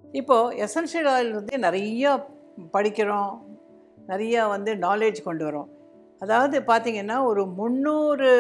இப்போது essential oil வந்து நிறைய படிக்கிறோம் நிறையா வந்து நாலேஜ் கொண்டு வரோம் அதாவது பார்த்திங்கன்னா ஒரு முந்நூறு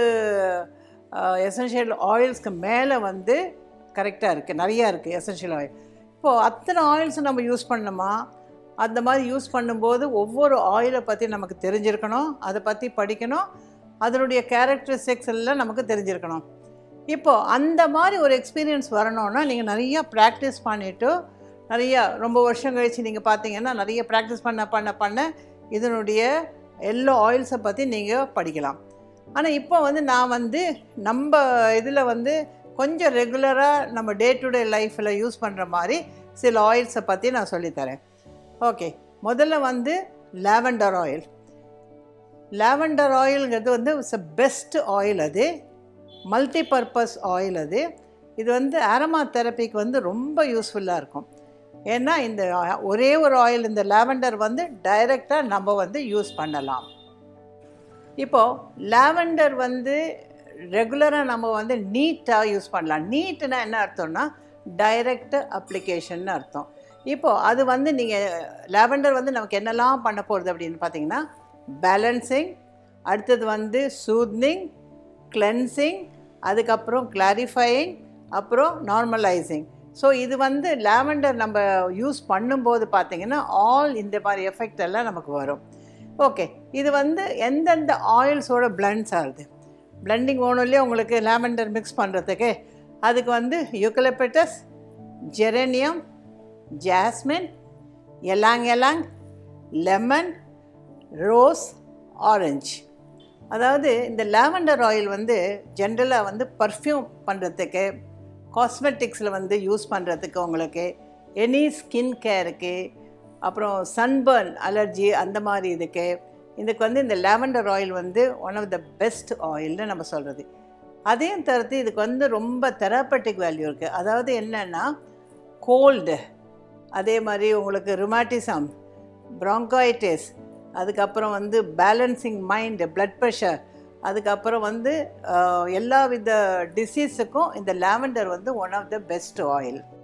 எசென்ஷியல் ஆயில்ஸ்க்கு மேலே வந்து கரெக்டாக இருக்குது நிறையா இருக்குது எசென்ஷியல் ஆயில் இப்போது அத்தனை ஆயில்ஸும் நம்ம யூஸ் பண்ணணுமா அந்த மாதிரி யூஸ் பண்ணும்போது ஒவ்வொரு ஆயிலை பற்றி நமக்கு தெரிஞ்சிருக்கணும் அதை பற்றி படிக்கணும் அதனுடைய கேரக்டரிஸ்டிக்ஸ் எல்லாம் நமக்கு தெரிஞ்சிருக்கணும் இப்போது அந்த மாதிரி ஒரு எக்ஸ்பீரியன்ஸ் வரணும்னா நீங்கள் நிறையா ப்ராக்டிஸ் பண்ணிவிட்டு நிறையா ரொம்ப வருஷம் கழித்து நீங்கள் பார்த்தீங்கன்னா நிறைய ப்ராக்டிஸ் பண்ண பண்ண பண்ண இதனுடைய எல்லா ஆயில்ஸை பற்றி நீங்கள் படிக்கலாம் ஆனால் இப்போ வந்து நான் வந்து நம்ம இதில் வந்து கொஞ்சம் ரெகுலராக நம்ம டே டு டே லைஃப்பில் யூஸ் பண்ணுற மாதிரி சில ஆயில்ஸை பற்றி நான் சொல்லித்தரேன் ஓகே முதல்ல வந்து லாவெண்டர் ஆயில் லாவெண்டர் ஆயிலுங்கிறது வந்து இட்ஸ் அ பெஸ்ட் ஆயில் அது மல்டி பர்பஸ் ஆயில் அது இது வந்து ஆரமா தெரப்பிக்கு வந்து ரொம்ப யூஸ்ஃபுல்லாக இருக்கும் ஏன்னா இந்த ஒரே ஒரு ஆயில் இந்த லாவெண்டர் வந்து டைரெக்டாக நம்ம வந்து யூஸ் பண்ணலாம் இப்போது லாவெண்டர் வந்து ரெகுலராக நம்ம வந்து நீட்டாக யூஸ் பண்ணலாம் நீட்டுனா என்ன அர்த்தம்னா டைரக்ட் அப்ளிகேஷன் அர்த்தம் இப்போது அது வந்து நீங்கள் லாவெண்டர் வந்து நமக்கு என்னெல்லாம் பண்ண போகிறது அப்படின்னு பார்த்தீங்கன்னா பேலன்சிங் அடுத்தது வந்து சூத்னிங் கிளென்சிங் அதுக்கப்புறம் கிளாரிஃபையிங் அப்புறம் நார்மலைசிங் ஸோ இது வந்து லாவெண்டர் நம்ம யூஸ் பண்ணும்போது பார்த்திங்கன்னா ஆல் இந்த மாதிரி எஃபெக்ட் எல்லாம் நமக்கு வரும் ஓகே இது வந்து எந்தெந்த ஆயில்ஸோட பிளண்ட்ஸ் ஆகுது பிளண்டிங் வேணும் இல்லையா உங்களுக்கு லாவெண்டர் மிக்ஸ் பண்ணுறதுக்கு அதுக்கு வந்து eucalyptus geranium jasmine ylang ylang lemon rose orange அதாவது இந்த லாவெண்டர் ஆயில் வந்து ஜென்ரலாக வந்து பர்ஃப்யூம் பண்ணுறதுக்கு காஸ்மெட்டிக்ஸில் வந்து யூஸ் பண்ணுறதுக்கு உங்களுக்கு எனி ஸ்கின் கேருக்கு அப்புறம் சன்பர்ன் அலர்ஜி அந்த மாதிரி இதுக்கு இதுக்கு வந்து இந்த லாவெண்டர் ஆயில் வந்து ஒன் ஆஃப் த பெஸ்ட் ஆயில்னு நம்ம சொல்கிறது அதையும் தவிர்த்து இதுக்கு வந்து ரொம்ப தெராப்பட்டிக் வேல்யூ இருக்குது அதாவது என்னென்னா கோல்டு அதே மாதிரி உங்களுக்கு ருமாட்டிசம் ப்ராங்காய்டிஸ் அதுக்கப்புறம் வந்து பேலன்சிங் மைண்டு ப்ளட் ப்ரெஷர் அதுக்கப்புறம் வந்து எல்லா வித டிசீஸுக்கும் இந்த லாவெண்டர் வந்து one of the best oil